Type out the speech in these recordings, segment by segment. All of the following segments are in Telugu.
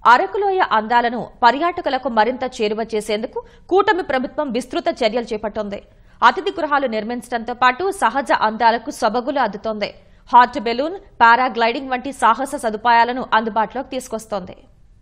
అరకులోయ అందాలను పర్యాటకులకు మరింత చేరువ చేసేందుకు కూటమి ప్రభుత్వం విస్తృత చర్యలు చేపట్టింది అతిథి గృహాలు నిర్మించడంతో పాటు సహజ అందాలకు సొబగులు అద్దుతోంది హాట్ బెలూన్ పారాగ్లైడింగ్ వంటి సాహస సదుపాయాలను అందుబాటులోకి తీసుకొస్తోంది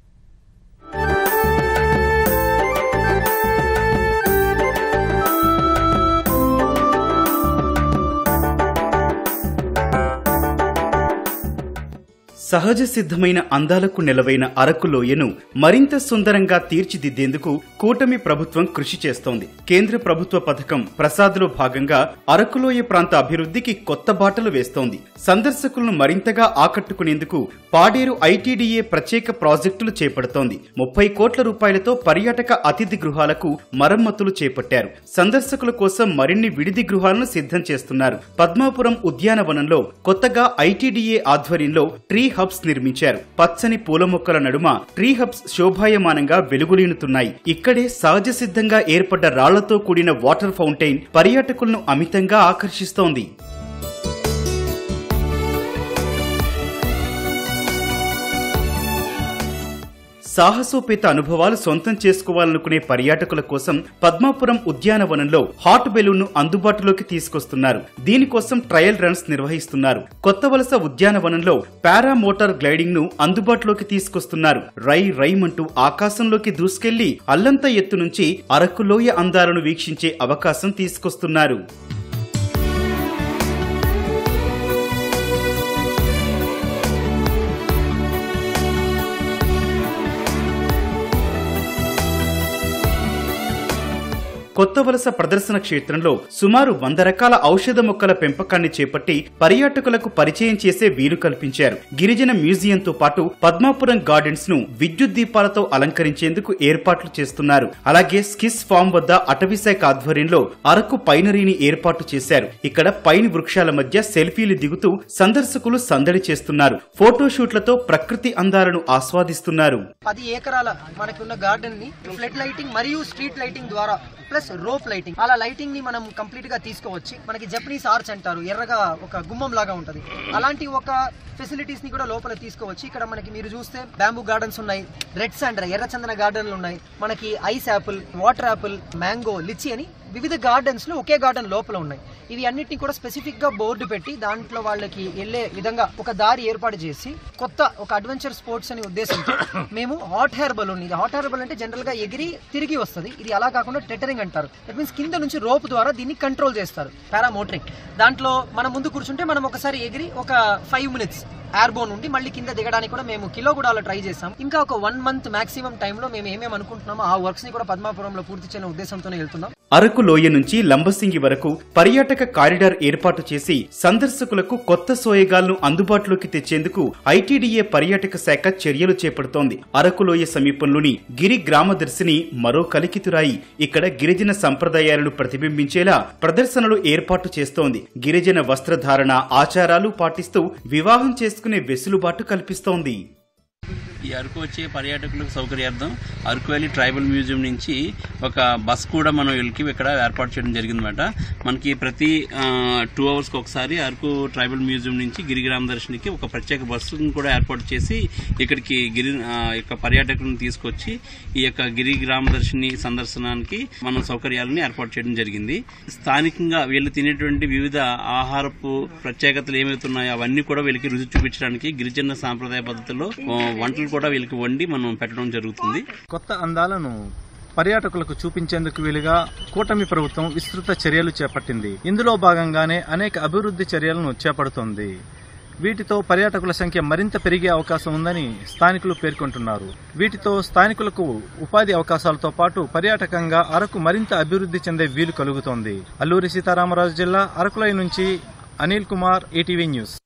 సహజ సిద్ధమైన అందాలకు నెలవైన అరకు లోయను మరింత సుందరంగా తీర్చిదిద్దేందుకు కూటమి ప్రభుత్వం కృషి చేస్తోంది కేంద్ర ప్రభుత్వ పథకం ప్రసాద్లో భాగంగా అరకులోయ ప్రాంత అభివృద్ధికి కొత్త బాటలు వేస్తోంది సందర్శకులను మరింతగా ఆకట్టుకునేందుకు పాడేరు ఐటీడీఏ ప్రత్యేక ప్రాజెక్టులు చేపడుతోంది ముప్పై కోట్ల రూపాయలతో పర్యాటక అతిథి గృహాలకు మరమ్మతులు చేపట్టారు సందర్శకుల కోసం మరిన్ని విడిది గృహాలను సిద్ధం చేస్తున్నారు పద్మాపురం ఉద్యానవనంలో కొత్తగా ఐటీడీఏ ఆధ్వర్యంలో ట్రీ హబ్స్ నిర్మించారు పచ్చని పూల మొక్కల నడుమ ట్రీ హబ్స్ శోభాయమానంగా వెలుగులీనుతున్నాయి ఇక్కడే సహజ సిద్ధంగా ఏర్పడ్డ రాళ్లతో కూడిన వాటర్ ఫౌంటైన్ పర్యాటకులను అమితంగా ఆకర్షిస్తోంది సాహసోపేత అనుభవాలు సొంతం చేసుకోవాలనుకునే పర్యాటకుల కోసం పద్మాపురం ఉద్యానవనంలో హాట్ బెలూన్ ను అందుబాటులోకి తీసుకొస్తున్నారు దీనికోసం ట్రయల్ రన్స్ నిర్వహిస్తున్నారు కొత్త వలస ఉద్యానవనంలో పారా మోటార్ గ్లైడింగ్ ను అందుబాటులోకి తీసుకొస్తున్నారు రై రైమంటూ ఆకాశంలోకి దూసుకెళ్లి అల్లంత ఎత్తు నుంచి అరకులోయ అందాలను వీక్షించే అవకాశం తీసుకొస్తున్నారు కొత్త వలస ప్రదర్శన క్షేత్రంలో సుమారు వంద రకాల ఔషధ మొక్కల పెంపకాన్ని చేపట్టి పర్యాటకులకు పరిచయం చేసే వీలు కల్పించారు గిరిజన మ్యూజియంతో పాటు పద్మాపురం గార్డెన్స్ ను విద్యుత్ దీపాలతో అలంకరించేందుకు ఏర్పాట్లు చేస్తున్నారు అలాగే స్కిస్ ఫామ్ వద్ద అటవీశాఖ ఆధ్వర్యంలో అరకు పైనరీని ఏర్పాటు చేశారు ఇక్కడ పైన్ వృక్షాల మధ్య సెల్ఫీలు దిగుతూ సందర్శకులు సందడి చేస్తున్నారు ఫోటోషూట్లతో ప్రకృతి అందాలను ఆస్వాదిస్తున్నారు పది ఎకరాల మనకి ఉన్న గార్డెన్ ని ఫ్లడ్ లైటింగ్ మరియు స్ట్రీట్ లైటింగ్ ద్వారా ప్లస్ రోప్ లైటింగ్ అలా లైటింగ్ ని మనం కంప్లీట్ గా తీసుకోవచ్చి మనకి జపనీస్ ఆర్చ్ అంటారు ఎర్రగా ఒక గుమ్మం లాగా ఉంటది అలాంటి ఒక ఫెసిలిటీస్ ని కూడా లోపల తీసుకోవచ్చు ఇక్కడ మనకి మీరు చూస్తే బ్యాంబూ గార్డెన్స్ ఉన్నాయి రెడ్ సాండ్రా ఎర్ర చందన గార్డెన్లు ఉన్నాయి మనకి ice apple water apple mango litchi అని వివిధ గార్డెన్స్ లో ఒకే గార్డెన్ లోపల ఉన్నాయి ఇవి అన్నిటిని కూడా స్పెసిఫిక్ గా బోర్డు పెట్టి దాంట్లో వాళ్ళకి వెళ్లే విధంగా ఒక దారి ఏర్పాటు చేసి కొత్త ఒక అడ్వెంచర్ స్పోర్ట్స్ అనే ఉద్దేశంతో మేము హాట్ హెయిర్ బలూన్ ఇది హాట్ హెయిర్ బలూన్ అంటే జనరల్ గా ఎగిరి తిరిగి వస్తుంది ఇది అలా కాకుండా టెటరింగ్ అంటారు దట్ మీన్స్ కింద నుంచి రోప్ ద్వారా దీన్ని కంట్రోల్ చేస్తారు పారామోటరింగ్ దాంట్లో మనం ముందు కూర్చుంటే మనం ఒకసారి ఎగిరి ఒక ఫైవ్ మినిట్స్ ఎయిర్బోన్ నుండి మళ్ళీ కింద దిగడానికి కూడా మేము కిలోగూడలో ట్రై చేస్తాం ఇంకా ఒక వన్ మంత్ మాక్సిమం టైంలో మేము ఏమేమి అనుకుంటున్నామో ఆ వర్క్స్ ని కూడా పద్మాపురంలో పూర్తి చేయని ఉద్దేశంతోనే వెళ్తున్నాం అరకు లోయ నుంచి లంబసింగి వరకు పర్యాటక కారిడార్ ఏర్పాటు చేసి సందర్శకులకు కొత్త సోయగాలను అందుబాటులోకి తెచ్చేందుకు ఐటీడీఏ పర్యాటక శాఖ చర్యలు చేపడుతోంది అరకు లోయ సమీపంలోని గిరి గ్రామదర్శిని మరో కలికితురాయి ఇక్కడ గిరిజన సంప్రదాయాలను ప్రతిబింబించేలా ప్రదర్శనలు ఏర్పాటు చేస్తోంది గిరిజన వస్త్రధారణ ఆచారాలు పాటిస్తూ వివాహం చేసుకునే వెసులుబాటు కల్పిస్తోంది ఈ అరకు వచ్చే పర్యాటకులకు సౌకర్యార్థం అరకు వ్యాలీ ట్రైబల్ మ్యూజియం నుంచి ఒక బస్ కూడా మనం వీళ్ళకి ఇక్కడ ఏర్పాటు చేయడం జరిగిందన్నమాట మనకి ప్రతి టూ అవర్స్కి ఒకసారి అరకు ట్రైబల్ మ్యూజియం నుంచి గిరిగ్రామ దర్శనికి ఒక ప్రత్యేక బస్సును కూడా ఏర్పాటు చేసి ఇక్కడికి గిరి ఆ, యొక్క పర్యాటకులను తీసుకొచ్చి ఈ యొక్క గిరిగ్రామ దర్శిని సందర్శనానికి మనం సౌకర్యాలను ఏర్పాటు చేయడం జరిగింది స్థానికంగా వీళ్ళు తినేటువంటి వివిధ ఆహారపు ప్రత్యేకతలు ఏమవుతున్నాయో అవన్నీ కూడా వీళ్ళకి రుచి చూపించడానికి గిరిజన సాంప్రదాయ పద్ధతిలో ఆ, వంటలు కూడా వీళ్ళకి వండి మనం పెట్టడం జరుగుతుంది కొత్త అందాలను పర్యాటకులకు చూపించేందుకు వీలుగా కూటమి ప్రభుత్వం విస్తృత చర్యలు చేపట్టింది ఇందులో భాగంగానే అనేక అభివృద్ధి చర్యలను చేపడుతోంది వీటితో పర్యాటకుల సంఖ్య మరింత పెరిగే అవకాశం ఉందని స్థానికులు పేర్కొంటున్నారు వీటితో స్థానికులకు ఉపాధి అవకాశాలతో పాటు పర్యాటకంగా అరకు మరింత అభివృద్ధి చెందే వీలు కలుగుతోంది అల్లూరి సీతారామరాజు జిల్లా అరకులై నుంచి అనిల్ కుమార్ ఈటీవీ న్యూస్